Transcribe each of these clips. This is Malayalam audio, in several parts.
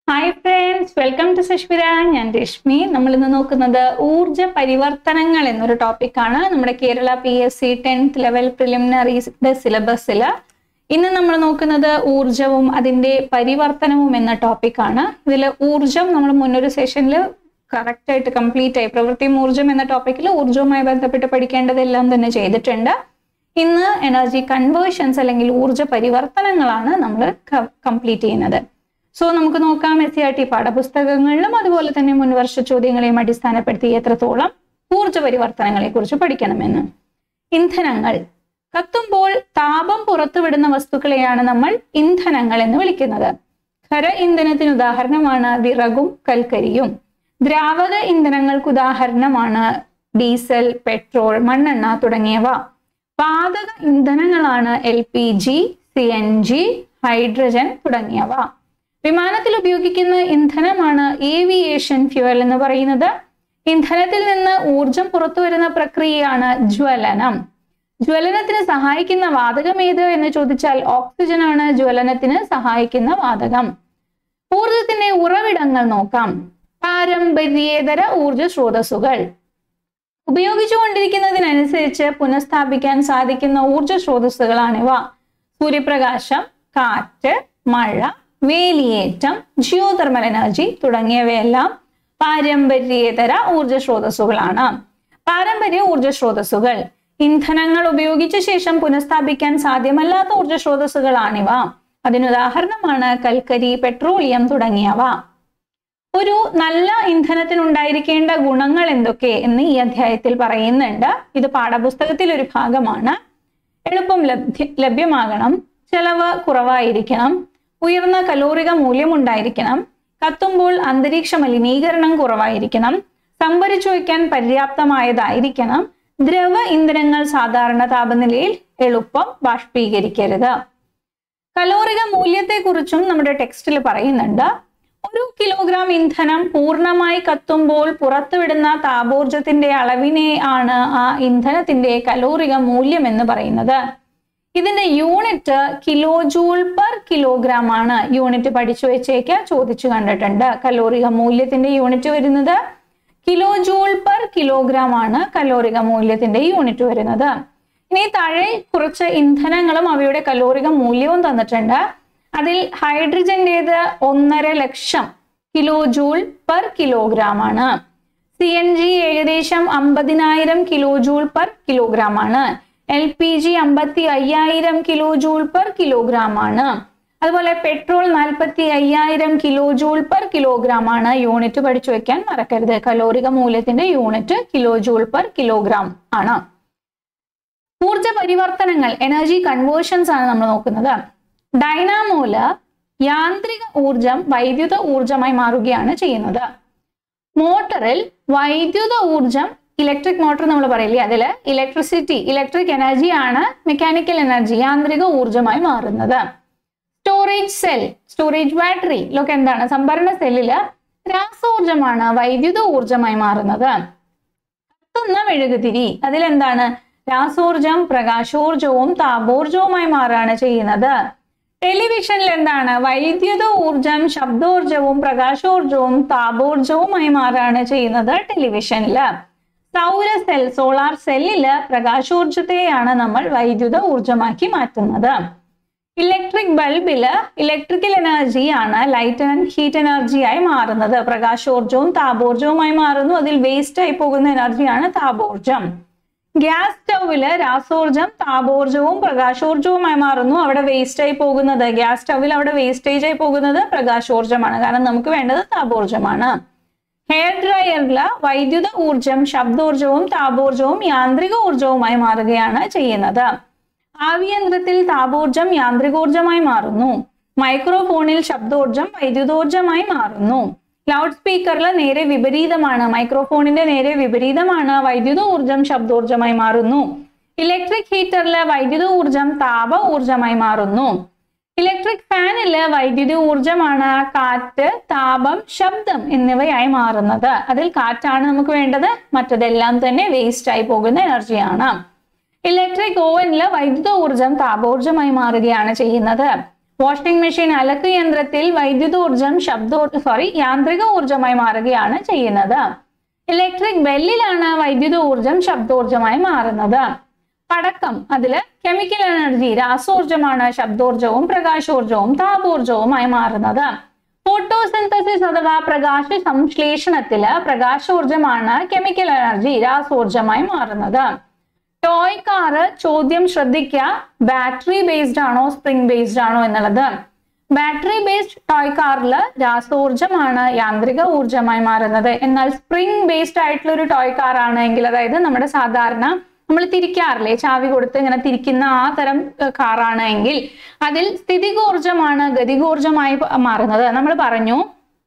hi friends welcome to Sashmira ഞാൻ രശ്മി നമ്മൾ ഇന്ന് നോക്കുന്നത് ഊർജ പരിവർത്തനങ്ങൾ എന്നൊരു ടോപ്പിക്കാണ് നമ്മുടെ Kerala P S C tenth level പ്രിലിമിനറിയുടെ സിലബസിൽ ഇന്ന് നമ്മൾ നോക്കുന്നത് ഊർജവും അതിന്റെ പരിവർത്തനവും എന്ന ടോപ്പിക്കാണ് ഇതിൽ ഊർജം നമ്മൾ മുന്നൊരു സെഷനിൽ കറക്റ്റ് ആയിട്ട് കംപ്ലീറ്റ് ആയി പ്രവൃത്തിയും ഊർജം എന്ന ടോപ്പിക്കിൽ ഊർജവുമായി ബന്ധപ്പെട്ട് പഠിക്കേണ്ടതെല്ലാം തന്നെ ചെയ്തിട്ടുണ്ട് ഇന്ന് എനർജി കൺവേർഷൻസ് അല്ലെങ്കിൽ ഊർജ പരിവർത്തനങ്ങളാണ് നമ്മൾ കംപ്ലീറ്റ് ചെയ്യുന്നത് സോ നമുക്ക് നോക്കാം എസ് സി ആർ ടി പാഠപുസ്തകങ്ങളിലും അതുപോലെ തന്നെ മുൻവർഷ ചോദ്യങ്ങളെയും അടിസ്ഥാനപ്പെടുത്തി എത്രത്തോളം ഊർജ പരിവർത്തനങ്ങളെ കുറിച്ച് പഠിക്കണമെന്ന് ഇന്ധനങ്ങൾ കത്തുമ്പോൾ താപം പുറത്തുവിടുന്ന വസ്തുക്കളെയാണ് നമ്മൾ ഇന്ധനങ്ങൾ എന്ന് വിളിക്കുന്നത് ഖര ഇന്ധനത്തിന് ഉദാഹരണമാണ് വിറകും കൽക്കരിയും ദ്രാവക ഇന്ധനങ്ങൾക്ക് ഉദാഹരണമാണ് ഡീസൽ പെട്രോൾ മണ്ണെണ്ണ തുടങ്ങിയവ വാതക ഇന്ധനങ്ങളാണ് L P G C N G hydrogen തുടങ്ങിയവ വിമാനത്തിൽ ഉപയോഗിക്കുന്ന ഇന്ധനമാണ് ഏവിയേഷൻ ഫ്യൂവൽ എന്ന് പറയുന്നത് ഇന്ധനത്തിൽ നിന്ന് ഊർജം പുറത്തു വരുന്ന പ്രക്രിയയാണ് ജ്വലനം ജ്വലനത്തിന് സഹായിക്കുന്ന വാതകം ഏത് എന്ന് ചോദിച്ചാൽ ഓക്സിജൻ ആണ് ജ്വലനത്തിന് സഹായിക്കുന്ന വാതകം ഊർജത്തിന്റെ ഉറവിടങ്ങൾ നോക്കാം പാരമ്പര്യേതര ഊർജ സ്രോതസ്സുകൾ ഉപയോഗിച്ചുകൊണ്ടിരിക്കുന്നതിനനുസരിച്ച് പുനഃസ്ഥാപിക്കാൻ സാധിക്കുന്ന ഊർജ സ്രോതസ്സുകളാണിവ സൂര്യപ്രകാശം കാറ്റ് മഴ വേലിയേറ്റം ജിയോ തെർമൽ എനർജി തുടങ്ങിയവയെല്ലാം പാരമ്പര്യേതര ഊർജ സ്രോതസ്സുകളാണ് പാരമ്പര്യ ഊർജ സ്രോതസ്സുകൾ ഇന്ധനങ്ങൾ ഉപയോഗിച്ച ശേഷം പുനഃസ്ഥാപിക്കാൻ സാധ്യമല്ലാത്ത ഊർജ സ്രോതസ്സുകളാണിവ അതിനുദാഹരണമാണ് കൽക്കരി പെട്രോളിയം തുടങ്ങിയവ ഒരു നല്ല ഇന്ധനത്തിനുണ്ടായിരിക്കേണ്ട ഗുണങ്ങൾ എന്തൊക്കെ എന്ന് ഈ അധ്യായത്തിൽ പറയുന്നുണ്ട് ഇത് പാഠപുസ്തകത്തിൽ ഒരു ഭാഗമാണ് എളുപ്പം ലഭ്യ ലഭ്യമാകണം ചെലവ് കുറവായിരിക്കണം ഉയർന്ന കലോറിക മൂല്യം ഉണ്ടായിരിക്കണം കത്തുമ്പോൾ അന്തരീക്ഷ മലിനീകരണം കുറവായിരിക്കണം സംഭരിച്ചു വയ്ക്കാൻ പര്യാപ്തമായതായിരിക്കണം ദ്രവ ഇന്ധനങ്ങൾ സാധാരണ താപനിലയിൽ എളുപ്പം ബാഷ്പീകരിക്കരുത് കലോറിക മൂല്യത്തെക്കുറിച്ചും നമ്മുടെ ടെക്സ്റ്റിൽ പറയുന്നുണ്ട് ഒരു കിലോഗ്രാം ഇന്ധനം പൂർണ്ണമായി കത്തുമ്പോൾ പുറത്തുവിടുന്ന താപോർജത്തിന്റെ അളവിനെ ആണ് ആ ഇന്ധനത്തിന്റെ കലോറിക മൂല്യം എന്ന് പറയുന്നത് ഇതിന്റെ unit kilo joule per kilogram ആണ് യൂണിറ്റ് പഠിച്ചു വെച്ചേക്ക് ചോദിച്ചു കണ്ടിട്ടുണ്ട് കലോറിക മൂല്യത്തിന്റെ യൂണിറ്റ് വരുന്നത് കിലോ ജൂൾ പെർ കിലോഗ്രാം ആണ് കലോറിക മൂല്യത്തിന്റെ യൂണിറ്റ് വരുന്നത് ഇനി താഴെ കുറച്ച് ഇന്ധനങ്ങളും അവയുടെ കലോറിക മൂല്യവും തന്നിട്ടുണ്ട് അതിൽ ഹൈഡ്രജന്റേത് ഒന്നര ലക്ഷം കിലോ ജൂൾ പെർ കിലോഗ്രാം ആണ് സി എൻ ജി ഏകദേശം അമ്പതിനായിരം കിലോ ജൂൾ പെർ കിലോഗ്രാം ആണ് എൽ പി ജി അമ്പത്തി അയ്യായിരം കിലോ ജൂൾ പെർ കിലോഗ്രാം ആണ് അതുപോലെ പെട്രോൾ നാൽപ്പത്തി അയ്യായിരം കിലോ ജൂൾ പെർ കിലോഗ്രാം ആണ് യൂണിറ്റ് പഠിച്ചു വെക്കാൻ മറക്കരുത് കലോറിക മൂല്യത്തിന്റെ unit kilo joule per kilogram ആണ് ഊർജ പരിവർത്തനങ്ങൾ എനർജി കൺവേർഷൻസ് ആണ് നമ്മൾ നോക്കുന്നത് ഡൈനാമോല് യാന്ത്രിക ഊർജം വൈദ്യുത ഊർജമായി മാറുകയാണ് ചെയ്യുന്നത് മോട്ടറിൽ വൈദ്യുത ഊർജം ഇലക്ട്രിക് മോട്ടർ നമ്മൾ പറയില്ലേ അതിൽ ഇലക്ട്രിസിറ്റി ഇലക്ട്രിക് എനർജി ആണ് മെക്കാനിക്കൽ എനർജി യാന്ത്രിക ഊർജമായി മാറുന്നത് സ്റ്റോറേജ് സെൽ സ്റ്റോറേജ് ബാറ്ററി ഇതൊക്കെ എന്താണ് സംഭരണ സെല്ലില് രാസോർജമാണ് വൈദ്യുത ഊർജമായി മാറുന്നത് കത്തുന്ന മെഴുകുതിരി അതിലെന്താണ് രാസോർജം പ്രകാശോർജവും താപോർജവുമായി മാറുകയാണ് ചെയ്യുന്നത് ടെലിവിഷനിൽ എന്താണ് വൈദ്യുത ഊർജം ശബ്ദോർജവും പ്രകാശോർജവും താപോർജവുമായി മാറുകയാണ് ചെയ്യുന്നത് ടെലിവിഷനില് സൗര സെൽ സോളാർ സെല്ലില് പ്രകാശോർജത്തെയാണ് നമ്മൾ വൈദ്യുത ഊർജമാക്കി മാറ്റുന്നത് ഇലക്ട്രിക് ബൾബില് ഇലക്ട്രിക്കൽ എനർജി ആണ് ലൈറ്റ് ആൻഡ് ഹീറ്റ് എനർജി ആയി മാറുന്നത് പ്രകാശോർജവും താപോർജവുമായി മാറുന്നു അതിൽ വേസ്റ്റ് ആയി പോകുന്ന എനർജിയാണ് താപോർജം ഗ്യാസ് സ്റ്റൗവില് രാസോർജം താപോർജവും പ്രകാശോർജവുമായി മാറുന്നു അവിടെ വേസ്റ്റ് ആയി പോകുന്നത് ഗ്യാസ് സ്റ്റൗവിൽ അവിടെ വേസ്റ്റേജ് ആയി പോകുന്നത് പ്രകാശോർജമാണ് കാരണം നമുക്ക് വേണ്ടത് താപോർജമാണ് ഹെയർ ഡ്രയറില് വൈദ്യുത ഊർജം ശബ്ദോർജവും താപോർജവും യാന്ത്രിക ഊർജവുമായി മാറുകയാണ് ചെയ്യുന്നത് ആവിയന്ത്രത്തിൽ താപോർജം യാന്ത്രികോർജമായി മാറുന്നു മൈക്രോഫോണിൽ ശബ്ദോർജം വൈദ്യുതോർജമായി മാറുന്നു ലൗഡ് സ്പീക്കറിൽ നേരെ വിപരീതമാണ് മൈക്രോഫോണിന്റെ നേരെ വിപരീതമാണ് വൈദ്യുത ഊർജം ശബ്ദോർജമായി മാറുന്നു ഇലക്ട്രിക് ഹീറ്ററിലെ വൈദ്യുത ഊർജം താപ ഊർജമായി മാറുന്നു ഇലക്ട്രിക് ഫാനില് വൈദ്യുതി ഊർജമാണ് കാറ്റ് താപം ശബ്ദം എന്നിവയായി മാറുന്നത് അതിൽ കാറ്റാണ് നമുക്ക് വേണ്ടത് മറ്റതെല്ലാം തന്നെ വേസ്റ്റ് ആയി പോകുന്ന എനർജിയാണ് ഇലക്ട്രിക് ഓവനില് വൈദ്യുത ഊർജം താപോർജമായി മാറുകയാണ് ചെയ്യുന്നത് വാഷിംഗ് മെഷീൻ അലക്ക് യന്ത്രത്തിൽ വൈദ്യുതോർജം ശബ്ദോ സോറി യാന്ത്രിക ഊർജമായി മാറുകയാണ് ചെയ്യുന്നത് ഇലക്ട്രിക് ബെല്ലിലാണ് വൈദ്യുത ഊർജം ശബ്ദോർജമായി മാറുന്നത് പടക്കം അതില് കെമിക്കൽ എനർജി രാസോർജമാണ് ശബ്ദോർജവും പ്രകാശോർജവും താപോർജവുമായി മാറുന്നത് ഫോട്ടോസിന്തസിസ് അഥവാ പ്രകാശ സംശ്ലേഷണത്തില് പ്രകാശോർജമാണ് കെമിക്കൽ എനർജി രാസോർജമായി മാറുന്നത് ടോയ് കാറ് ചോദ്യം ശ്രദ്ധിക്കുക ബാറ്ററി ബേസ്ഡ് ആണോ സ്പ്രിംഗ് ബേസ്ഡ് ആണോ എന്നുള്ളത് ബാറ്ററി ബേസ്ഡ് ടോയ് കാറിൽ രാസോർജമാണ് യാന്ത്രിക ഊർജമായി മാറുന്നത് എന്നാൽ സ്പ്രിംഗ് ബേസ്ഡ് ആയിട്ടുള്ള ഒരു ടോയ് കാർ ആണ് എങ്കിൽ അതായത് നമ്മുടെ സാധാരണ നമ്മൾ തിരിക്കാറില്ലേ ചാവി കൊടുത്ത് ഇങ്ങനെ തിരിക്കുന്ന ആ തരം കാറാണ് എങ്കിൽ അതിൽ സ്ഥിതികോർജമാണ് ഗതികോർജമായി മാറുന്നത് നമ്മൾ പറഞ്ഞു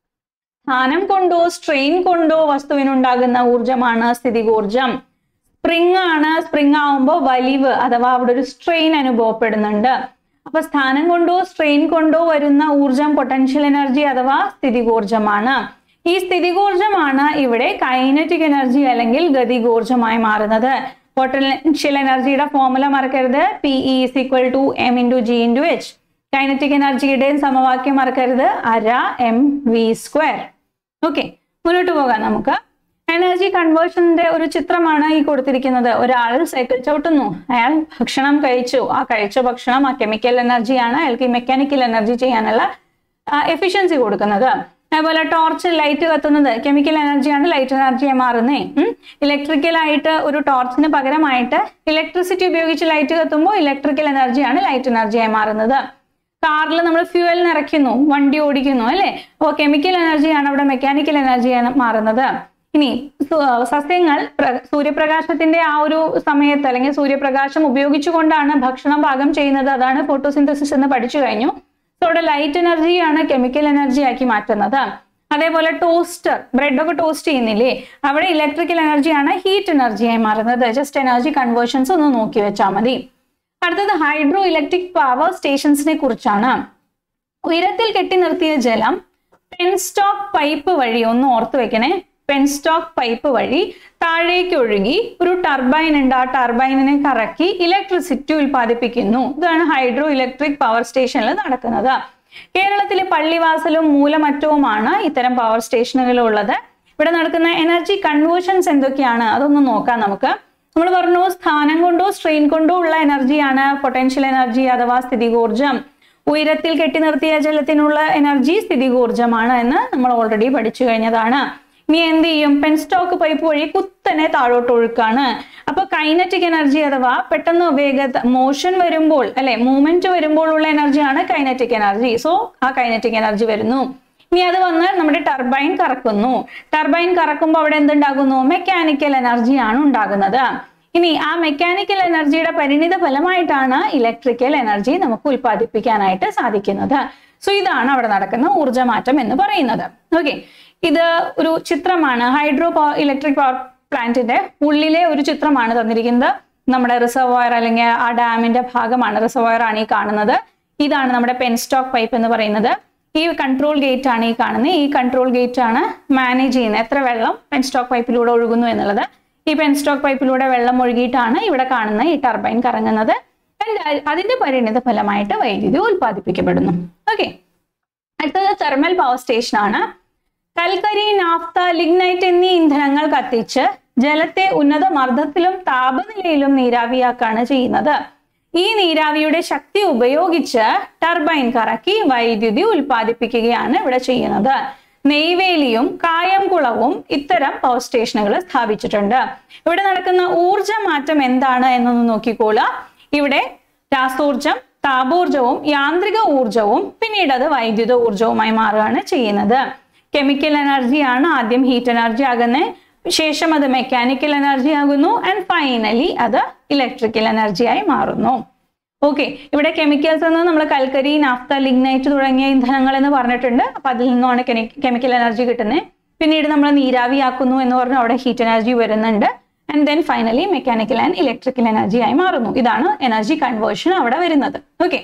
സ്ഥാനം കൊണ്ടോ സ്ട്രെയിൻ കൊണ്ടോ വസ്തുവിനുണ്ടാകുന്ന ഊർജമാണ് സ്ഥിതികോർജം സ്പ്രിംഗ് ആണ് സ്പ്രിംഗ് ആവുമ്പോൾ വലിവ് അഥവാ അവിടെ ഒരു സ്ട്രെയിൻ അനുഭവപ്പെടുന്നുണ്ട് അപ്പൊ സ്ഥാനം കൊണ്ടോ സ്ട്രെയിൻ കൊണ്ടോ വരുന്ന ഊർജം പൊട്ടൻഷ്യൽ എനർജി അഥവാ സ്ഥിതികോർജമാണ് ഈ സ്ഥിതികോർജമാണ് ഇവിടെ കൈനറ്റിക് എനർജി അല്ലെങ്കിൽ ഗതികോർജമായി മാറുന്നത് പൊട്ടൻഷ്യൽ എനർജിയുടെ ഫോർമുല മറക്കരുത് P E is equal to M into G into H kinetic എനർജിയുടെയും സമവാക്യം മറക്കരുത് അര എം വി സ്ക്വയർ ഓക്കെ മുന്നോട്ട് പോകാം നമുക്ക് എനർജി കൺവേർഷന്റെ ഒരു ചിത്രമാണ് ഈ കൊടുത്തിരിക്കുന്നത് ഒരാൾ സൈക്കിൾ ചവിട്ടുന്നു അയാൾ ഭക്ഷണം കഴിച്ചു ആ കഴിച്ച ഭക്ഷണം ആ കെമിക്കൽ എനർജിയാണ് അയാൾക്ക് ഈ മെക്കാനിക്കൽ എനർജി ചെയ്യാനുള്ള എഫിഷ്യൻസി കൊടുക്കുന്നത് അതുപോലെ ടോർച്ച് ലൈറ്റ് കത്തുന്നത് കെമിക്കൽ എനർജിയാണ് ലൈറ്റ് എനർജിയായി മാറുന്നേ ഇലക്ട്രിക്കൽ ആയിട്ട് ഒരു ടോർച്ചിന് പകരമായിട്ട് ഇലക്ട്രിസിറ്റി ഉപയോഗിച്ച് ലൈറ്റ് കത്തുമ്പോൾ ഇലക്ട്രിക്കൽ എനർജിയാണ് ലൈറ്റ് എനർജിയായി മാറുന്നത് കാറിൽ നമ്മൾ ഫ്യൂവൽ നിറയ്ക്കുന്നു വണ്ടി ഓടിക്കുന്നു അല്ലേ അപ്പോൾ കെമിക്കൽ എനർജിയാണ് അവിടെ മെക്കാനിക്കൽ എനർജിയാണ് മാറുന്നത് ഇനി സു- സസ്യങ്ങൾ പ്ര- സൂര്യപ്രകാശത്തിന്റെ ആ ഒരു സമയത്ത് അല്ലെങ്കിൽ സൂര്യപ്രകാശം ഉപയോഗിച്ചുകൊണ്ടാണ് ഭക്ഷണം പാകം ചെയ്യുന്നത് അതാണ് ഫോട്ടോസിന്തസിസ് എന്ന് പഠിച്ചു കഴിഞ്ഞു സോ അവിടെ ലൈറ്റ് എനർജിയാണ് കെമിക്കൽ എനർജി ആക്കി മാറ്റുന്നത് അതേപോലെ ടോസ്റ്റർ ബ്രെഡ് ഒക്കെ ടോസ്റ്റ് ചെയ്യുന്നില്ലേ അവിടെ ഇലക്ട്രിക്കൽ എനർജിയാണ് ഹീറ്റ് എനർജിയായി മാറുന്നത് ജസ്റ്റ് എനർജി കൺവേർഷൻസ് ഒന്ന് നോക്കി വെച്ചാൽ മതി അടുത്തത് ഹൈഡ്രോ ഇലക്ട്രിക് പവർ സ്റ്റേഷൻസിനെ കുറിച്ചാണ് ഉയരത്തിൽ കെട്ടി നിർത്തിയ ജലം പെൻസ്റ്റോക്ക് പൈപ്പ് വഴി ഒന്ന് ഓർത്ത് വെക്കണേ പെൻസ്റ്റോക്ക് പൈപ്പ് വഴി താഴേക്ക് ഒഴുകി ഒരു ടർബൈൻ ഉണ്ട് ആ ടർബൈനിനെ കറക്കി ഇലക്ട്രിസിറ്റി ഉൽപ്പാദിപ്പിക്കുന്നു ഇതാണ് ഹൈഡ്രോ ഇലക്ട്രിക് പവർ സ്റ്റേഷനിൽ നടക്കുന്നത് കേരളത്തിലെ പള്ളിവാസലും മൂലമറ്റവുമാണ് ഇത്തരം പവർ സ്റ്റേഷനുകൾ ഉള്ളത് ഇവിടെ നടക്കുന്ന എനർജി കൺവേർഷൻസ് എന്തൊക്കെയാണ് അതൊന്ന് നോക്കാം നമുക്ക് നമ്മൾ പറഞ്ഞു സ്ഥാനം കൊണ്ടോ സ്ട്രെയിൻ കൊണ്ടോ ഉള്ള എനർജിയാണ് പൊട്ടൻഷ്യൽ എനർജി അഥവാ സ്ഥിതികോർജം ഉയരത്തിൽ കെട്ടി നിർത്തിയ ജലത്തിനുള്ള എനർജി സ്ഥിതികോർജമാണ് എന്ന് നമ്മൾ ഓൾറെഡി പഠിച്ചു കഴിഞ്ഞതാണ് ഇനി എന്ത് ചെയ്യും പെൻസ്റ്റോക്ക് പൈപ്പ് വഴി കുത്തനെ താഴോട്ട് ഒഴുക്കാണ് അപ്പൊ കൈനറ്റിക് എനർജി അഥവാ പെട്ടെന്ന് വേഗത മോഷൻ വരുമ്പോൾ അല്ലെ മൂവ്മെന്റ് വരുമ്പോൾ ഉള്ള എനർജിയാണ് കൈനറ്റിക് എനർജി സോ ആ കൈനറ്റിക് എനർജി വരുന്നു ഇനി അത് വന്ന് നമ്മുടെ ടർബൈൻ കറക്കുന്നു ടർബൈൻ കറക്കുമ്പോൾ അവിടെ എന്തുണ്ടാകുന്നു മെക്കാനിക്കൽ എനർജിയാണ് ഉണ്ടാകുന്നത് ഇനി ആ മെക്കാനിക്കൽ എനർജിയുടെ പരിണിത ഫലമായിട്ടാണ് ഇലക്ട്രിക്കൽ എനർജി നമുക്ക് ഉൽപ്പാദിപ്പിക്കാനായിട്ട് സാധിക്കുന്നത് സോ ഇതാണ് അവിടെ നടക്കുന്ന ഊർജ്ജമാറ്റം എന്ന് പറയുന്നത് ഓക്കെ ഇത് ഒരു ചിത്രമാണ് ഹൈഡ്രോ പവർ ഇലക്ട്രിക് പവർ പ്ലാന്റിന്റെ ഉള്ളിലെ ഒരു ചിത്രമാണ് തന്നിരിക്കുന്നത് നമ്മുടെ റിസർവോയർ അല്ലെങ്കിൽ ആ ഡാമിന്റെ ഭാഗമാണ് റിസർവോയർ ആണ് ഈ കാണുന്നത് ഇതാണ് നമ്മുടെ പെൻസ്റ്റോക്ക് പൈപ്പ് എന്ന് പറയുന്നത് ഈ കൺട്രോൾ ഗേറ്റ് ആണ് ഈ കാണുന്നത് ഈ കൺട്രോൾ ഗേറ്റ് ആണ് മാനേജ് ചെയ്യുന്നത് എത്ര വെള്ളം പെൻസ്റ്റോക്ക് പൈപ്പിലൂടെ ഒഴുകുന്നു എന്നുള്ളത് ഈ പെൻസ്റ്റോക്ക് പൈപ്പിലൂടെ വെള്ളം ഒഴുകിയിട്ടാണ് ഇവിടെ കാണുന്ന ഈ ടർബൈൻ കറങ്ങുന്നത് And അതിന്റെ പരിണിത ഫലമായിട്ട് വൈദ്യുതി ഉൽപ്പാദിപ്പിക്കപ്പെടുന്നു ഓക്കെ അടുത്തത് തെർമൽ പവർ സ്റ്റേഷൻ ആണ് കൽക്കരി നാഫ്ത ലിഗ്നൈറ്റ് എന്നീ ഇന്ധനങ്ങൾ കത്തിച്ച് ജലത്തെ ഉന്നത മർദ്ദത്തിലും താപനിലയിലും നീരാവിയാക്കാണ് ചെയ്യുന്നത് ഈ നീരാവിയുടെ ശക്തി ഉപയോഗിച്ച് ടർബൈൻ കറക്കി വൈദ്യുതി ഉൽപ്പാദിപ്പിക്കുകയാണ് ഇവിടെ ചെയ്യുന്നത് നെയ്വേലിയും കായംകുളവും ഇത്തരം പവർ സ്റ്റേഷനുകൾ സ്ഥാപിച്ചിട്ടുണ്ട് ഇവിടെ നടക്കുന്ന ഊർജ മാറ്റം എന്താണ് എന്നൊന്ന് നോക്കിക്കോളുക ഇവിടെ രാസോർജം താപോർജവും യാന്ത്രിക ഊർജവും പിന്നീട് അത് വൈദ്യുത ഊർജവുമായി മാറുകയാണ് ചെയ്യുന്നത് കെമിക്കൽ എനർജിയാണ് ആദ്യം ഹീറ്റ് എനർജി ആകുന്നത് ശേഷം അത് മെക്കാനിക്കൽ എനർജി ആകുന്നു ആൻഡ് ഫൈനലി അത് ഇലക്ട്രിക്കൽ എനർജിയായി മാറുന്നു ഓക്കെ ഇവിടെ കെമിക്കൽസ് എന്ന് നമ്മൾ കൽക്കരി നാഫ്ത ലിഗ്നൈറ്റ് തുടങ്ങിയ ഇന്ധനങ്ങൾ എന്ന് പറഞ്ഞിട്ടുണ്ട് അപ്പൊ അതിൽ നിന്നാണ് കെമിക്കൽ എനർജി കിട്ടുന്നത് പിന്നീട് നമ്മൾ നീരാവിയാക്കുന്നു എന്ന് പറഞ്ഞ് അവിടെ ഹീറ്റ് എനർജി വരുന്നുണ്ട് and then finally mechanical and electrical energy ആയി മാറുന്നു ഇതാണ് എനർജി കൺവേർഷൻ അവിടെ വരുന്നത് ഓക്കെ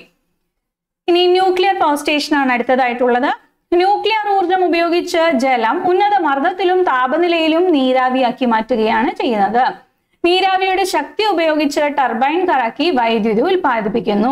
ഇനി ന്യൂക്ലിയർ പവർ സ്റ്റേഷൻ ആണ് അടുത്തതായിട്ടുള്ളത് ന്യൂക്ലിയർ ഊർജം ഉപയോഗിച്ച് ജലം ഉന്നത മർദ്ദത്തിലും താപനിലയിലും നീരാവിയാക്കി മാറ്റുകയാണ് ചെയ്യുന്നത് നീരാവിയുടെ ശക്തി ഉപയോഗിച്ച് ടർബൈൻ കറക്കി വൈദ്യുതി ഉൽപ്പാദിപ്പിക്കുന്നു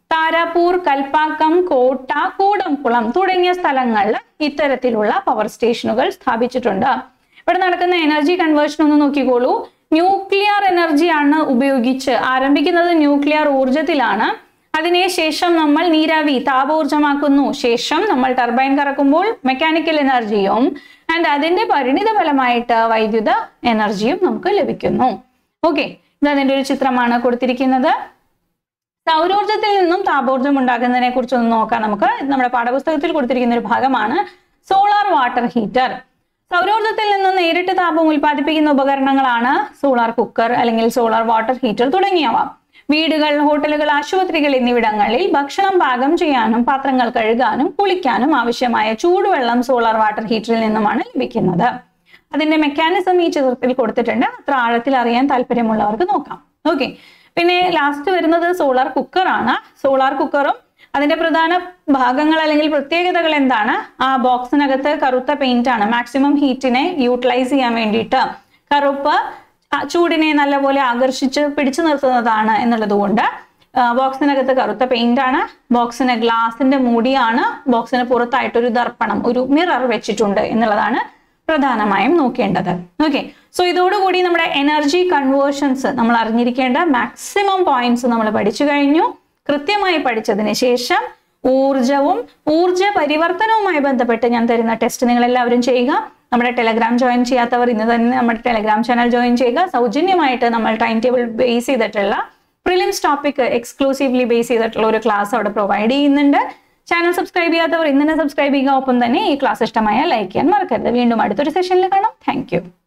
താരാപൂർ കൽപ്പാക്കം കോട്ട കൂടംകുളം തുടങ്ങിയ സ്ഥലങ്ങളിൽ ഇത്തരത്തിലുള്ള പവർ സ്റ്റേഷനുകൾ സ്ഥാപിച്ചിട്ടുണ്ട് ഇവിടെ നടക്കുന്ന എനർജി കൺവേർഷൻ ഒന്ന് നോക്കിക്കോളൂ ന്യൂക്ലിയർ എനർജിയാണ് ഉപയോഗിച്ച് ആരംഭിക്കുന്നത് ന്യൂക്ലിയർ ഊർജത്തിലാണ് അതിനുശേഷം നമ്മൾ നീരാവി താപോർജമാക്കുന്നു ശേഷം നമ്മൾ ടർബൈൻ കറക്കുമ്പോൾ മെക്കാനിക്കൽ എനർജിയും ആൻഡ് അതിന്റെ പരിണിത ഫലമായിട്ട് വൈദ്യുത എനർജിയും നമുക്ക് ലഭിക്കുന്നു ഓക്കെ ഇത് അതിന്റെ ഒരു ചിത്രമാണ് കൊടുത്തിരിക്കുന്നത് സൗരോർജത്തിൽ നിന്നും താപോർജം ഉണ്ടാകുന്നതിനെ കുറിച്ച് ഒന്ന് നോക്കാം നമുക്ക് ഇത് നമ്മുടെ പാഠപുസ്തകത്തിൽ കൊടുത്തിരിക്കുന്ന ഒരു ഭാഗമാണ് സോളാർ വാട്ടർ ഹീറ്റർ സൗരോർജത്തിൽ നിന്ന് നേരിട്ട് താപം ഉൽപ്പാദിപ്പിക്കുന്ന ഉപകരണങ്ങളാണ് സോളാർ കുക്കർ അല്ലെങ്കിൽ സോളാർ വാട്ടർ ഹീറ്റർ തുടങ്ങിയവ വീടുകൾ ഹോട്ടലുകൾ ആശുപത്രികൾ എന്നിവിടങ്ങളിൽ ഭക്ഷണം പാകം ചെയ്യാനും പാത്രങ്ങൾ കഴുകാനും കുളിക്കാനും ആവശ്യമായ ചൂടുവെള്ളം സോളാർ വാട്ടർ ഹീറ്ററിൽ നിന്നുമാണ് ലഭിക്കുന്നത് അതിന്റെ മെക്കാനിസം ഈ ചിത്രത്തിൽ കൊടുത്തിട്ടുണ്ട് അത്ര ആഴത്തിൽ അറിയാൻ താല്പര്യമുള്ളവർക്ക് നോക്കാം ഓക്കെ പിന്നെ ലാസ്റ്റ് വരുന്നത് സോളാർ കുക്കറാണ് സോളാർ കുക്കറും അതിന്റെ പ്രധാന ഭാഗങ്ങൾ അല്ലെങ്കിൽ പ്രത്യേകതകൾ എന്താണ് ആ ബോക്സിനകത്ത് കറുത്ത പെയിന്റ് ആണ് മാക്സിമം ഹീറ്റിനെ യൂട്ടിലൈസ് ചെയ്യാൻ വേണ്ടിയിട്ട് കറുപ്പ് ആ ചൂടിനെ നല്ലപോലെ ആകർഷിച്ച് പിടിച്ചു നിർത്തുന്നതാണ് എന്നുള്ളത് കൊണ്ട് ബോക്സിനകത്ത് കറുത്ത പെയിന്റ് ആണ് ബോക്സിന് ഗ്ലാസിന്റെ മൂടിയാണ് ബോക്സിന് പുറത്തായിട്ടൊരു ദർപ്പണം ഒരു മിറർ വെച്ചിട്ടുണ്ട് എന്നുള്ളതാണ് പ്രധാനമായും നോക്കേണ്ടത് ഓക്കെ സോ ഇതോടുകൂടി നമ്മുടെ എനർജി കൺവേർഷൻസ് നമ്മൾ അറിഞ്ഞിരിക്കേണ്ട മാക്സിമം പോയിന്റ്സ് നമ്മൾ പഠിച്ചു കഴിഞ്ഞു കൃത്യമായി പഠിച്ചതിന് ശേഷം ഊർജവും ഊർജ പരിവർത്തനവുമായി ബന്ധപ്പെട്ട് ഞാൻ തരുന്ന ടെസ്റ്റ് നിങ്ങൾ എല്ലാവരും ചെയ്യുക നമ്മുടെ ടെലഗ്രാം ജോയിൻ ചെയ്യാത്തവർ ഇന്ന് തന്നെ നമ്മുടെ ടെലഗ്രാം ചാനൽ ജോയിൻ ചെയ്യുക സൗജന്യമായിട്ട് നമ്മൾ ടൈം ടേബിൾ ബേസ് ചെയ്തിട്ടുള്ള പ്രിലിംസ് ടോപ്പിക് എക്സ്ക്ലൂസീവ്ലി ബേസ് ചെയ്തിട്ടുള്ള ഒരു ക്ലാസ് അവിടെ പ്രൊവൈഡ് ചെയ്യുന്നുണ്ട് ചാനൽ സബ്സ്ക്രൈബ് ചെയ്യാത്തവർ ഇന്ന് തന്നെ സബ്സ്ക്രൈബ് ചെയ്യുക ഒപ്പം തന്നെ ഈ ക്ലാസ് ഇഷ്ടമായ ലൈക്ക് ചെയ്യാൻ മറക്കരുത് വീണ്ടും അടുത്തൊരു സെഷനിൽ കാണാം താങ്ക്